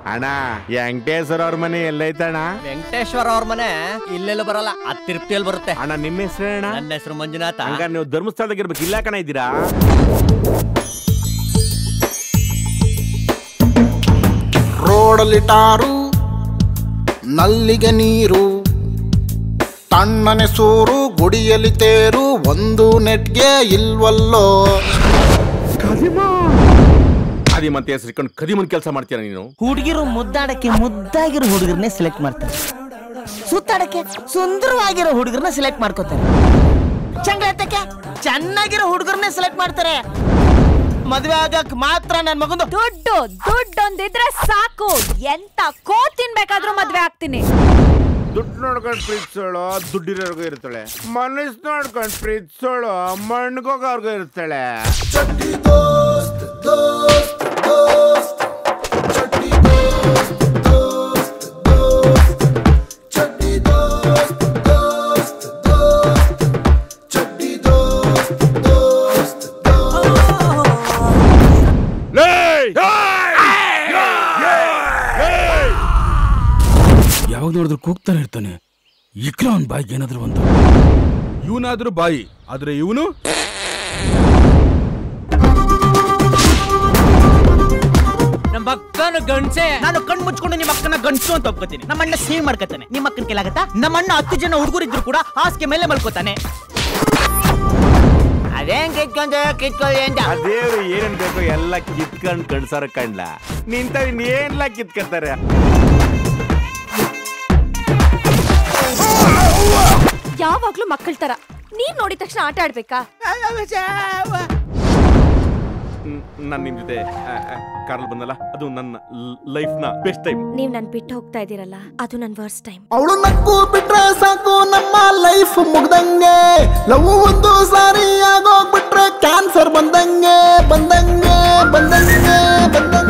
ಅಣ್ಣ ವೆಂಕಟೇಶ್ವರ ಅವ್ರ ಮನೆ ಎಲ್ಲೈತಣ್ಣ ವೆಂಕಟೇಶ್ವರ ಅವ್ರ ಮನೆ ಇಲ್ಲೆಲ್ಲ ಬರಲ್ಲ ಆ ತಿರುಪ್ತಿಯಲ್ಲಿ ಬರುತ್ತೆ ಅಣ್ಣ ನಿಮ್ಮ ಹೆಸರು ಅಣ್ಣ ನನ್ನ ಹೆಸರು ಮಂಜುನಾಥ ಹಂಗ ನೀವು ಧರ್ಮಸ್ಥಳದಾಗ ಇರ್ಬೇಕು ಇಲ್ಲ ಕಣ ಇದ್ದೀರಾ ರೋಡಲ್ಲಿ ಟಾರು ನಲ್ಲಿಗೆ ನೀರು ತಣ್ಣನೆ ಸೂರು ಗುಡಿಯಲ್ಲಿ ತೇರು ಒಂದು ನೆಟ್ಗೆ ಇಲ್ವಲ್ಲೋ ಅದಿ ಮತ್ತೆ ಹೆಸರು ಇಟ್ಕೊಂಡು ಕದಿಮನ್ ಕೆಲಸ ಮಾಡ್ತೀರ ನೀನು ಹುಡುಗಿರು ಮುದ್ದಾಡಕ್ಕೆ ಮುದ್ದಾಗಿರೋ ಹುಡುಗರನ್ನೇ ಸೆಲೆಕ್ಟ್ ಮಾಡ್ತಾರೆ ಸುತ್ತಾಡಕ್ಕೆ ಸುಂದರವಾಗಿರೋ ಹುಡುಗರನ್ನ ಸೆಲೆಕ್ಟ್ ಮಾಡ್ಕೋತಾರೆ ಚಂಗ್ಲತ್ತಕ್ಕೆ ಚೆನ್ನಾಗಿರೋ ಹುಡುಗರನ್ನೇ ಸೆಲೆಕ್ಟ್ ಮಾಡ್ತಾರೆ ಮದ್ವೆ ಆಗಕ್ ಮಾತ್ರ ನನ್ ಮಗಂದು ದುಡ್ಡು ದುಡ್ಡೊಂದಿದ್ರೆ ಸಾಕು ಎಂತ ಕೋ ತಿನ್ಬೇಕಾದ್ರೂ ಮದ್ವೆ ಆಗ್ತೀನಿ ದುಡ್ಡು ನೋಡ್ಕೊಂಡು ಪ್ರೀತಿಸೋಳು ದುಡ್ಡಿರೋರ್ಗೂ ಇರ್ತಾಳೆ ಮನಸ್ಸು ನೋಡ್ಕೊಂಡು ಪ್ರೀತಿಸೋಳು ಮಣ್ಗೋಗೋರ್ಗೂ ಇರ್ತಾಳೆ ಯಾವಾಗ ನೋಡಿದ್ರು ಕೂಗ್ತಾನೆ ಇರ್ತಾನೆ ಇಕ್ಲ ಅವನ್ ಬಾಯಿಗೆ ಏನಾದ್ರು ಒಂದು ಇವನಾದ್ರೂ ಬಾಯಿ ಆದ್ರೆ ಇವನು ನಮ್ಮ ಅಕ್ಕನ ಗಂಡ್ಸೆ ನಾನು ಕಣ್ ಮುಚ್ಕೊಂಡು ನಿಮ್ಮ ಅಕ್ಕನ ಗಂಡ್ಸು ಅಂತ ಒಪ್ಕೋತೀನಿ ನಮ್ಮ ಅಣ್ಣ ಸೇವ್ ಮಾಡ್ಕೊತಾನೆ ನಿಮ್ಮ ಅಕ್ಕನ ಕೇಳಾಗತ್ತಾ ನಮ್ಮ ಅಣ್ಣ ಹತ್ತು ಜನ ಹುಡುಗರಿದ್ರು ಕೂಡ ಹಾಸಿಗೆ ಮೇಲೆ ಮಲ್ಕೋತಾನೆ ಅದೇನ್ ಕಿತ್ಕೊಂಡ ಕಿತ್ಕೊಳ್ಳಿ ಅಂತ ಅದೇವ್ರು ಏನೇನ್ ಬೇಕೋ ಎಲ್ಲ ಕಿತ್ಕೊಂಡ್ ಕಣ್ಸಾರ ಕಂಡ್ಲ ನಿಂತ ಏನ್ಲ ಕಿತ್ಕತ್ತಾರೆ ಯಾವಾಗ್ಲೂ ಮಕ್ಕಳ ತರ ನೀನ್ ನೋಡಿದ ತಕ್ಷಣ ಆಟ ಆಡ್ಬೇಕಾ ನಾನು ನಿಮ್ ಜೊತೆ ಕಾರಲ್ಲಿ ಬಂದಲ್ಲ ಅದು ನನ್ನ ಲೈಫ್ ನ ಬೆಸ್ಟ್ ಟೈಮ್ ನೀವ್ ನನ್ ಬಿಟ್ಟು ಹೋಗ್ತಾ ಇದೀರಲ್ಲ ಅದು ನನ್ ವರ್ಸ್ಟ್ ಟೈಮ್ ಅವಳು ನಕ್ಕು ಬಿಟ್ರೆ ಸಾಕು ನಮ್ಮ ಲೈಫ್ ಮುಗ್ದಂಗೆ ಲವ್ ಒಂದು ಸಾರಿ ಆಗೋಗ್ಬಿಟ್ರೆ ಕ್ಯಾನ್ಸರ್ ಬಂದಂಗೆ ಬಂದಂಗೆ ಬಂದಂಗೆ ಬಂದಂಗೆ